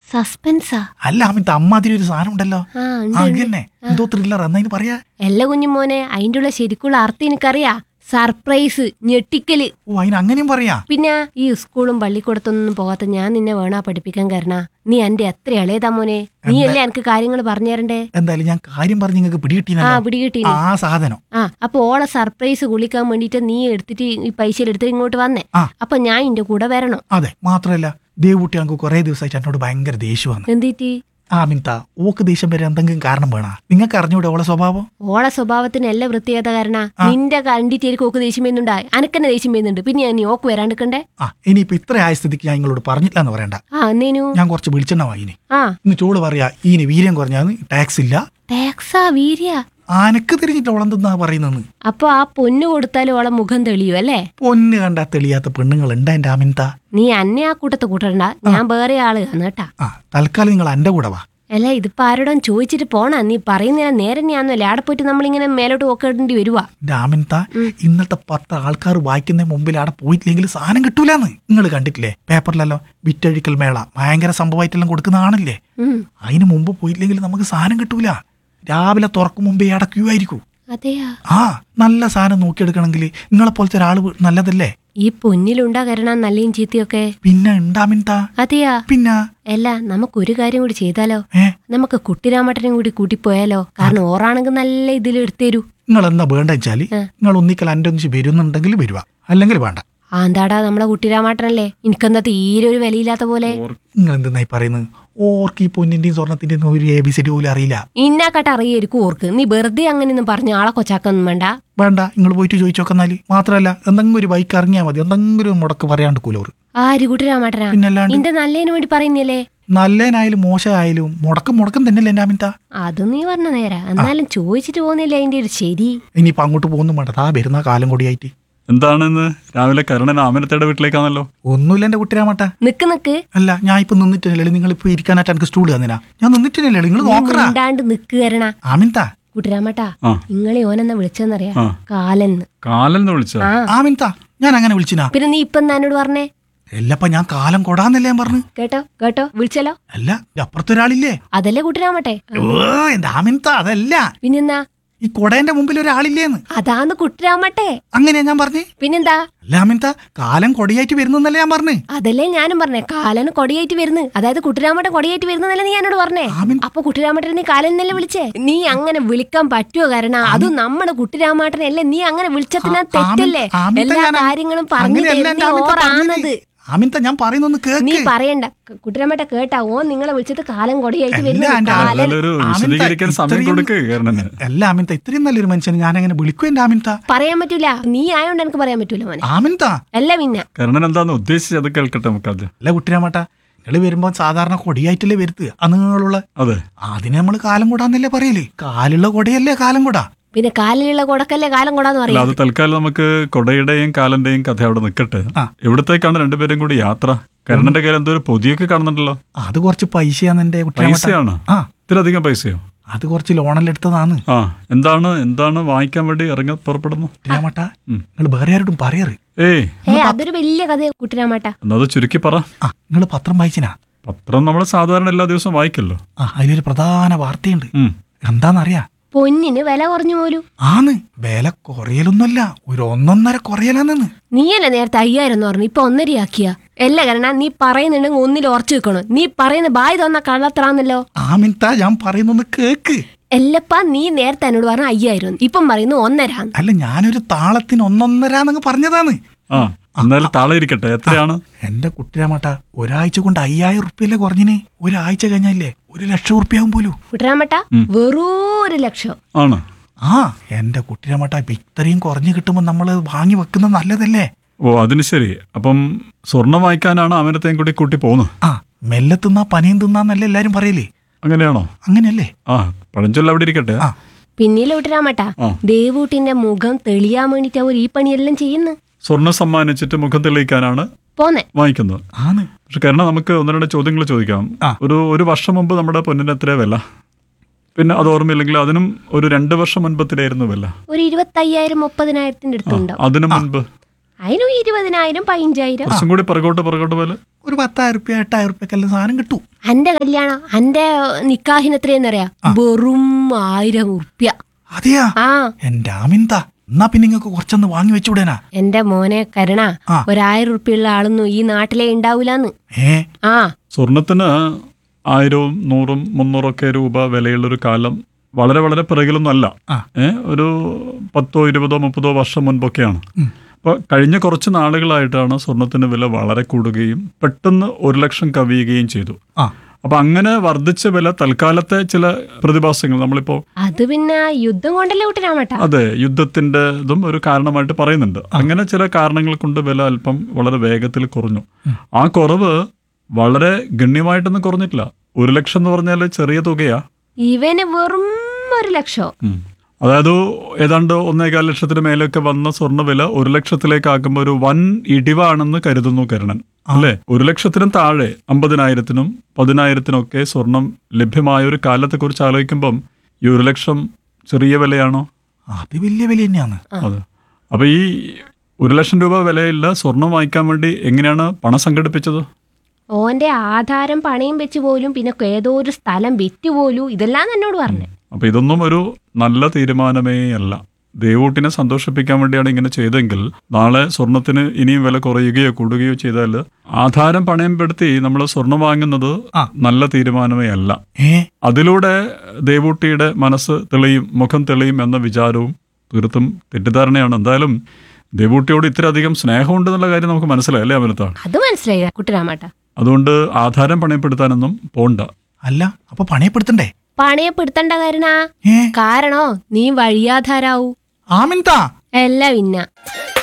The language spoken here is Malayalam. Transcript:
സസ്പെൻസാ അല്ല അമിത അമ്മാതിരി ഒരു സാധനം ഉണ്ടല്ലോ ആ ആ ഉണ്ട് ഉണ്ട്. അങ്ങനെ എന്തോ ത്രില്ലർ എന്നതിന് പറയാ എല്ലാ കുഞ്ഞുമോനെ അതിൻ്റെ ഉള്ള ശരിക്കുള്ള അർത്ഥം എനിക്കറിയാ സർപ്രൈസ് ഞെട്ടിക്കല് ഓ അതിന് അങ്ങനെയും പറയാ പിന്നെ ഈ സ്കൂളും പള്ളിക്കൂടത്തൊന്നും പോകാത്ത ഞാൻ നിന്നെ വേണാ പഠിപ്പിക്കാൻ കാരണ നീ എന്റെ എത്ര ഇളയതാ മോനെ നീ അല്ലേ എനിക്ക് കാര്യങ്ങൾ പറഞ്ഞു തരണ്ടേ എന്തായാലും ഞാൻ കാര്യം പറഞ്ഞ് നിങ്ങൾക്ക് ആ പിടികിട്ടീനല്ലോ പിടികിട്ടി ആ സാധനം ആ അപ്പൊ ഓളെ സർപ്രൈസ് കുളിക്കാൻ വേണ്ടിട്ട് നീ എടുത്തിട്ട് ഈ പൈസ എടുത്തിട്ട് ഇങ്ങോട്ട് വന്നേ ആ. അപ്പൊ ഞാൻ ഇന്റെ കൂടെ വരണം അതെ മാത്രമല്ല ദേവൂട്ടി ഞങ്ങൾക്ക് കുറെ ദിവസമായിട്ട് എന്നോട് ഭയങ്കര ദേഷ്യമാണ് എന്തിട്ട് ആ മിൻത ഓക്ക് ദേഷ്യം വരെ എന്തെങ്കിലും കാരണം വേണ നിങ്ങൾക്ക് അറിഞ്ഞൂടെ ഓളെ സ്വഭാവം ഓളെ സ്വഭാവത്തിന് എല്ലാ വൃത്തികത കാരണ നിന്റെ കണ്ടിട്ടേക്ക് ഓക്ക് ദേഷ്യം വരുന്നുണ്ടാ അനക്കെന്നെ ദേഷ്യം വരുന്നുണ്ട് പിന്നെ ഞാൻ നീ ഓക്ക് വരാണ്ടിക്കണ്ടേ ആ ഇനിയിപ്പോ ഇത്ര ആയ സ്ഥിതിക്ക് ഞാൻ നിങ്ങളോട് പറഞ്ഞില്ല എന്ന് പറയണ്ട ആ എന്നേനു ഞാൻ കുറച്ച് വിളിച്ചെണ്ണ വാങ്ങിനി ആ ഇന്ന് ചോള് പറയാ ഇനി വീര്യം കുറഞ്ഞാന്ന് ടാക്സ് ഇല്ല ടാക്സാ വീര്യ ആനക്ക് തിരിഞ്ഞിട്ട് ഓളെന്തെന്നാ പറയുന്നെന്ന് അപ്പൊ ആ പൊന്നു കൊടുത്താലും ഓളെ മുഖം തെളിയൂ അല്ലേ പൊന്ന് കണ്ടാ തെളിയാത്ത പെണ്ണുങ്ങൾ ഉണ്ട് എന്റെ അമിൻത നീ അന്നെ ആ കൂട്ടത്ത് കൂട്ടണ്ട ഞാൻ വേറെ ആള് കേട്ടാ ആ തൽക്കാലം നിങ്ങൾ എന്റെ കൂടെ വാ അല്ല ഇതിപ്പോ ആരോടും ചോദിച്ചിട്ട് പോണ നീ പറയുന്നതിനാ നേരെ ഞാന്നല്ലേ ആടെ പോയിട്ട് നമ്മളിങ്ങനെ മേലോട്ട് പോക്കേണ്ടി വരുവാ എന്റെ അമിൻത ഇന്നത്തെ പത്ത് ആൾക്കാർ വായിക്കുന്ന മുമ്പിൽ അവിടെ പോയിട്ടില്ലെങ്കിൽ സാധനം കിട്ടൂലെന്ന് നിങ്ങൾ കണ്ടിട്ടില്ലേ പേപ്പറിലല്ലോ വിറ്റഴിക്കൽ മേള ഭയങ്കര സംഭവമായിട്ടെല്ലാം കൊടുക്കുന്നതാണല്ലേ ഉം അതിന് മുമ്പ് പോയിട്ടില്ലെങ്കിൽ നമുക്ക് സാധനം കിട്ടൂല രാവിലെ തുറക്കും മുമ്പേ അവിടെ ക്യൂ ആയിരിക്കും അതെയാ ആ നല്ല സാധനം നോക്കിയെടുക്കണമെങ്കിൽ നിങ്ങളെ പോലത്തെ ഒരാൾ നല്ലതല്ലേ ഈ പൊന്നിലുണ്ടാ കരണ നല്ലയും ചീത്തയൊക്കെ പിന്നെ ഉണ്ടാമിൻത അതെയാ പിന്നെ അല്ല നമുക്കൊരു കാര്യം കൂടി ചെയ്താലോ ഏ നമുക്ക് കുട്ടിരാമട്ടനും കൂടി കൂട്ടിപ്പോയാലോ കാരണം ഓറാണെങ്കിൽ നല്ല ഇതിൽ എടുത്തേരൂ നിങ്ങൾ എന്താ വേണ്ട വെച്ചാല് നിങ്ങൾ ഒന്നിക്കൽ എൻ്റെ ഒന്നിച്ച് വരുന്നുണ്ടെങ്കിൽ വരുക അല്ലെങ്കിൽ വേണ്ട ആന്താടാ നമ്മളെ കുട്ടിരാമാട്ടനല്ലേ എനിക്കെന്താ തീരെ ഒരു വിലയില്ലാത്ത പോലെ നിങ്ങൾ എന്തെന്നായി പറയുന്നത് ഓർക്ക് ഈ പൊന്നിന്റെയും സ്വർണത്തിന്റെയും ഒരു എ ബി സി ഡി പോലും അറിയില്ല ഇന്നാക്കട്ട അറിയായിരിക്കും ഓർക്ക് നീ വെറുതെ അങ്ങനെയൊന്നും പറഞ്ഞ ആളെ കൊച്ചാക്കൊന്നും വേണ്ട വേണ്ട നിങ്ങൾ പോയിട്ട് ചോദിച്ചോക്കെന്നാല് മാത്രമല്ല എന്തെങ്കിലും ഒരു ബൈക്ക് ഇറങ്ങിയാൽ മതി എന്തെങ്കിലും ഒരു മുടക്ക് പറയാണ്ട് കൂലോർ ആര് കുട്ടിരാമാട്ടനാ പിന്നല്ലാണ്ട് നിന്റെ നല്ലതിന് വേണ്ടി പറയുന്നില്ലേ നല്ലതിനായാലും മോശമായാലും മുടക്കം മുടക്കം തന്നെയല്ലേ എൻ്റെ അമിത അത് നീ പറഞ്ഞ നേരാ എന്നാലും ചോദിച്ചിട്ട് പോകുന്നില്ല അതിന്റെ ഒരു ശരി ഇനിയിപ്പോൾ അങ്ങോട്ട് പോകുന്നു വേണ്ട താ വരുന്ന കാലം കൂടിയായിട്ട് എന്താണെന്ന് രാവിലെ കരുണൻ ആമനത്തയുടെ വീട്ടിലേക്കാണല്ലോ ഒന്നുമില്ല എൻ്റെ കുട്ടിരാമട്ട നിക്ക് നിക്ക് അല്ല ഞാൻ ഇപ്പൊ നിന്നിട്ടില്ലേ നിങ്ങൾ ഇപ്പൊ ഇരിക്കാനായിട്ട് എനിക്ക് സ്റ്റൂൾ തന്നിനാ ഞാൻ നിന്നിട്ടില്ലേ നിങ്ങൾ നീ നോക്കറാ മിണ്ടാണ്ട് നിക്ക് കരണ ആമിൻത കുട്ടിരാമട്ടാ ആ. നിങ്ങളെ ഓനെന്നാ വിളിച്ചെന്നറിയാ ആ. കാലെന്ന് കാലെന്ന് വിളിച്ച ആ ആമിൻത ഞാൻ അങ്ങനെ വിളിച്ചിനാ പിന്നെ നീ ഇപ്പൊ എന്താ എന്നോട് പറഞ്ഞേ എല്ലപ്പ ഞാൻ കാലം കൊടാന്നല്ലേ ഞാൻ പറഞ്ഞു കേട്ടോ കേട്ടോ വിളിച്ചല്ലോ അല്ല ഇത് അപ്പുറത്തൊരാളില്ലേ അതല്ലേ കുട്ടിരാമട്ടെ ഓ എന്റെ ആമിൻത അതല്ല പിന്നെന്താ ഈ കൊടേന്റെ മുമ്പിൽ ഒരാളില്ലേന്ന് അതാന്ന് കുട്ടിരാമട്ടെ അങ്ങനെയാ ഞാൻ പറഞ്ഞേ പിന്നെന്താ അല്ല ആമിൻത കാലം കൊടിയായിട്ട് വരുന്നല്ലേ ഞാൻ പറഞ്ഞു അതല്ലേ ഞാനും പറഞ്ഞേ കാലന് കൊടിയായിട്ട് വരുന്നു അതായത് കുട്ടിരാമട്ടൻ കൊടിയായിട്ട് വരുന്നതല്ലേ നീ എന്നോട് പറഞ്ഞേ ആമിൻ അപ്പൊ കുട്ടിരാമട്ടൻ നീ കാലനല്ലേ വിളിച്ചേ നീ അങ്ങനെ വിളിക്കാൻ പറ്റുമോ കാരണം അതും നമ്മുടെ കുട്ടിരാമാട്ടനല്ലേ നീ അങ്ങനെ വിളിച്ചതിനാ ആ- തെറ്റല്ലേ ആമിൻ- ആമിൻത എല്ലാ ഞാൻ- കാര്യങ്ങളും പറഞ്ഞു അങ്ങനെയല്ല എൻ്റെ തരുന്ന ആമിൻത ഓറാണത് പറഞ്ഞത്. ആമിൻത ഞാൻ പറയുന്നൊന്ന് നീ കേക്ക് പറയണ്ട കുട്ടിരാമട്ട കേട്ടാ ഓ നിങ്ങളെ വിളിച്ചിട്ട് കാലം കൊടിയായിട്ട് അല്ല, വരുന്നു എൻ്റെ കാലൻ അല്ലല്ലോ ഒരു ആമിൻത വിശദീകരിക്കാൻ സമയം ഇത്രയും- കൊടുക്ക് കരുണന് അല്ല ആമിൻത ഇത്രയും നല്ലൊരു മനുഷ്യന് ഞാൻ അങ്ങനെ വിളിക്കും എന്റെ ആമിൻത പറയാൻ പറ്റൂല നീ ആയോണ്ട് എനിക്ക് പറയാൻ പറ്റൂല മോനെ ആമിൻത അല്ല പിന്നെ കരുണൻ എന്താന്ന് ഉദ്ദേശിച്ചത് അത് കേൾക്കട്ടെ നമുക്കത് അല്ല കുട്ടിരാമട്ട നിങ്ങൾ വരുമ്പോ സാധാരണ കൊടിയായിട്ടല്ലേ വരുത്തുക അന്ന് നിങ്ങളുള്ള അതെ അതിന് നമ്മൾ കാലം കൂടാന്നല്ലേ പറയല് കാലുള്ള കൊടയല്ലേ കാലം കൂടാ പിന്നെ കാലിലുള്ള കൊടക്കല്ലേ കാലം കൊടാന്ന് അല്ല പറയാം അത് തൽക്കാലം നമുക്ക് കൊടയുടെയും കാലന്റെയും കഥ അവിടെ നിൽക്കട്ടെ ആ. എവിടത്തേക്കാണ് രണ്ടുപേരും കൂടി യാത്ര കരുണന്റെ കയ്യിൽ എന്തോ ഒരു പൊതിയൊക്കെ കാണുന്നുണ്ടല്ലോ അത് കുറച്ച് പൈസയാന്ന് എന്റെ കുട്ടിരാമട്ട പൈസയാണ് ആ ഇത്രയധികം പൈസയോ അത് കുറച്ച് ലോണെല്ലാം എടുത്തതാണ് ആ എന്താണ് എന്താണ് വാങ്ങിക്കാൻ വേണ്ടി ഇറങ്ങി പുറപ്പെടുന്നു കുട്ടിരാമട്ട ഉം. നിങ്ങൾ വേറെ ആരോടും പറയറ് ഏയ് ഏ അതൊരു വലിയ കഥ കുട്ടിരാമാട്ട എന്നത് ചുരുക്കി പറ ആ നിങ്ങൾ പത്രം വായിച്ചിനാ പത്രം നമ്മൾ സാധാരണ എല്ലാ ദിവസവും വായിക്കല്ലോ ആ അതിലൊരു പ്രധാന വാർത്തയുണ്ട് ഉം. എന്താന്നറിയാ പൊന്നിന് വില കുറഞ്ഞു പോലും ആന്ന് വില കുറയലൊന്നുമല്ല ഒരു ഒന്നൊന്നര കുറയലാന്നെന്ന് നീയല്ലേ നേരത്തെ അയ്യായിരം എന്ന് പറഞ്ഞു ഇപ്പൊ ഒന്നരയാക്കിയ അല്ല കാരണം നീ പറയുന്നുണ്ടെങ്കിൽ ഒന്നിൽ ഉറച്ചു വെക്കണം നീ പറയുന്ന ബായ് തോന്ന കള്ളത്രാന്നല്ലോ ആമിൻത ഞാൻ പറയുന്നൊന്ന് കേക്ക് എല്ലപ്പാ നീ നേരത്തെ എന്നോട് പറഞ്ഞ അയ്യായിരം ഇപ്പം പറയുന്നു ഒന്നര അല്ല ഞാനൊരു താളത്തിന് ഒന്നൊന്നരാന്നങ്ങ് പറഞ്ഞതാണ് ആ എന്നാലും താളെ ഇരിക്കട്ടെ എത്രയാണ് എന്റെ കുട്ടിരാമട്ട ഒരാഴ്ച കൊണ്ട് അയ്യായിരം ഉറുപ്പ്യല്ലേ കുറഞ്ഞിന് ഒരാഴ്ച കഴിഞ്ഞല്ലേ ഒരു ലക്ഷം ഉറുപ്പ്യാവും പോലും കുട്ടരാമട്ട വെറൂ ഒരു ലക്ഷം ആണ് ആ എന്റെ കുട്ടിരാമട്ട ഇപ്പൊ ഇത്രയും കുറഞ്ഞു കിട്ടുമ്പോ നമ്മള് വാങ്ങി വെക്കുന്നത് നല്ലതല്ലേ ഓ അതിന് ശരി അപ്പം സ്വർണം വാങ്ങിക്കാനാണ് അമരത്തെയും കൂടി കൂട്ടി പോകുന്നത് ആ മെല്ലെ തിന്നാ പനിയും തിന്നാന്നല്ലേ എല്ലാരും പറയലേ അങ്ങനെയാണോ അങ്ങനെയല്ലേ ആ പഴഞ്ചൊല്ല അവിടെ ഇരിക്കട്ടെ ആ പിന്നീട് കുട്ടരാമട്ട ആ. ദേവൂട്ടിന്റെ മുഖം തെളിയാൻ വേണ്ടിട്ട് അവർ ഈ പണിയെല്ലാം ചെയ്യുന്നു സ്വർണം സമ്മാനിച്ചിട്ട് മുഖം തെളിയിക്കാനാണ് പോന്നെ വാങ്ങിക്കുന്നത് ആന്ന് പക്ഷെ കാരണം നമുക്ക് ഒന്ന് രണ്ട് ചോദ്യങ്ങൾ ചോദിക്കാം ആ. ഒരു ഒരു വർഷം മുമ്പ് നമ്മുടെ പൊന്നിന് എത്ര വില പിന്നെ അത് ഓർമ്മയില്ലെങ്കിൽ അതിനും ഒരു രണ്ട് വർഷം മുൻപത്തിലായിരുന്നു വില ഒരു ഇരുപത്തയ്യായിരം മുപ്പതിനായിരത്തിന്റെ ആ, അടുത്തുണ്ടാവും അതിനു മുൻപ് അതിനും ഇരുപതിനായിരം പതിനഞ്ചായിരം കുറച്ചും കൂടി പിറകോട്ട് പിറകോട്ട് പോലെ ഒരു പത്തായിരം റുപ്യ എട്ടായിരം റുപ്യക്കെല്ലാം സാധനം കിട്ടും അന്റെ കല്യാണം അന്റെ നിക്കാഹിന് എത്രയെന്നറിയാ വെറും ആയിരം ഉറുപ്യ അതെയാ ആ എന്റെ ആമിന്ത എന്നാ പിന്നെ നിങ്ങൾക്ക് കുറച്ചൊന്ന് വാങ്ങി വെച്ചുവിടേനാ എന്റെ മോനെ കരുണ ആ. ഒരായിരം ഉറുപ്പ്യുള്ള ആളൊന്നും ഈ നാട്ടിലെ ഉണ്ടാവൂലെന്ന് ഏ ആ സ്വർണത്തിന് ആയിരവും നൂറും മുന്നൂറൊക്കെ രൂപ വിലയുള്ളൊരു കാലം വളരെ വളരെ പിറകിലൊന്നും അല്ല ആ. ഏ ഒരു പത്തോ ഇരുപതോ മുപ്പതോ വർഷം മുൻപൊക്കെയാണ് അപ്പോൾ കഴിഞ്ഞ കുറച്ച് നാളുകളായിട്ടാണ് സ്വർണത്തിന് വില വളരെ കൂടുകയും പെട്ടെന്ന് ഒരു ലക്ഷം കവിയുകയും ചെയ്തു ആ അപ്പൊ അങ്ങനെ വർദ്ധിച്ച വില തൽക്കാലത്തെ ചില പ്രതിഭാസങ്ങൾ നമ്മളിപ്പോ അത് പിന്നെ യുദ്ധം കൊണ്ടല്ലേ കുട്ടനാമട്ട അതെ യുദ്ധത്തിന്റെ ഇതും ഒരു കാരണമായിട്ട് പറയുന്നുണ്ട് അങ്ങനെ ചില കാരണങ്ങൾ കൊണ്ട് വില അല്പം വളരെ വേഗത്തിൽ കുറഞ്ഞു ആ കുറവ് വളരെ ഗണ്യമായിട്ടൊന്നും കുറഞ്ഞിട്ടില്ല ഒരു ലക്ഷം എന്ന് പറഞ്ഞാൽ ചെറിയ തുകയാ ഇവന് വെറും ഒരു ലക്ഷോ ഉം. അതായത് ഏതാണ്ട് ഒന്നേകാൽ ലക്ഷത്തിന് മേലൊക്കെ വന്ന സ്വർണ്ണ വില ഒരു ലക്ഷത്തിലേക്ക് ആക്കുമ്പോൾ ഒരു വൻ ഇടിവാണെന്ന് കരുതുന്നു കരുണൻ അല്ലേ ഒരു ലക്ഷത്തിനും താഴെ അമ്പതിനായിരത്തിനും പതിനായിരത്തിനും ഒക്കെ സ്വർണം ലഭ്യമായ ഒരു കാലത്തെ കുറിച്ച് ആലോചിക്കുമ്പം ഈ ഒരു ലക്ഷം ചെറിയ വിലയാണോ അത് വലിയ വില തന്നെയാണ് അതെ അപ്പൊ ഈ ഒരു ലക്ഷം രൂപ വിലയില്ല സ്വർണം വാങ്ങിക്കാൻ വേണ്ടി എങ്ങനെയാണ് പണം സംഘടിപ്പിച്ചത് ഓന്റെ ആധാരം പണയം വെച്ച് പോലും പിന്നെ ഏതോ ഒരു സ്ഥലം വിറ്റ് പോലും ഇതെല്ലാം എന്നോട് പറഞ്ഞു അപ്പൊ ഇതൊന്നും ഒരു നല്ല തീരുമാനമേ അല്ല ദേവൂട്ടിനെ സന്തോഷിപ്പിക്കാൻ വേണ്ടിയാണ് ഇങ്ങനെ ചെയ്തെങ്കിൽ നാളെ സ്വർണത്തിന് ഇനിയും വില കുറയുകയോ കൂടുകയോ ചെയ്താൽ ആധാരം പണയപ്പെടുത്തി നമ്മൾ സ്വർണം വാങ്ങുന്നത് ആ. നല്ല തീരുമാനമേ അല്ല ഏ അതിലൂടെ ദേവൂട്ടിയുടെ മനസ്സ് തെളിയും മുഖം തെളിയും എന്ന വിചാരവും തീർത്തും തെറ്റിദ്ധാരണയാണ് എന്തായാലും ദേവൂട്ടിയോട് ഇത്രയധികം സ്നേഹമുണ്ട് എന്നുള്ള കാര്യം നമുക്ക് മനസ്സിലായി അല്ലേ അമനത്ത അത് മനസ്സിലായി കുട്ടനാമട്ട അതുകൊണ്ട് ആധാരം പണയപ്പെടുത്താനൊന്നും പോണ്ട അല്ല അപ്പൊ പണയപ്പെടുത്തണ്ടേ പണയപ്പെടുത്തണ്ട കാരണാ ഏ കാരണോ നീ വഴിയാധാരാവൂ ആമിന്താ എല്ലാം ഇന്ന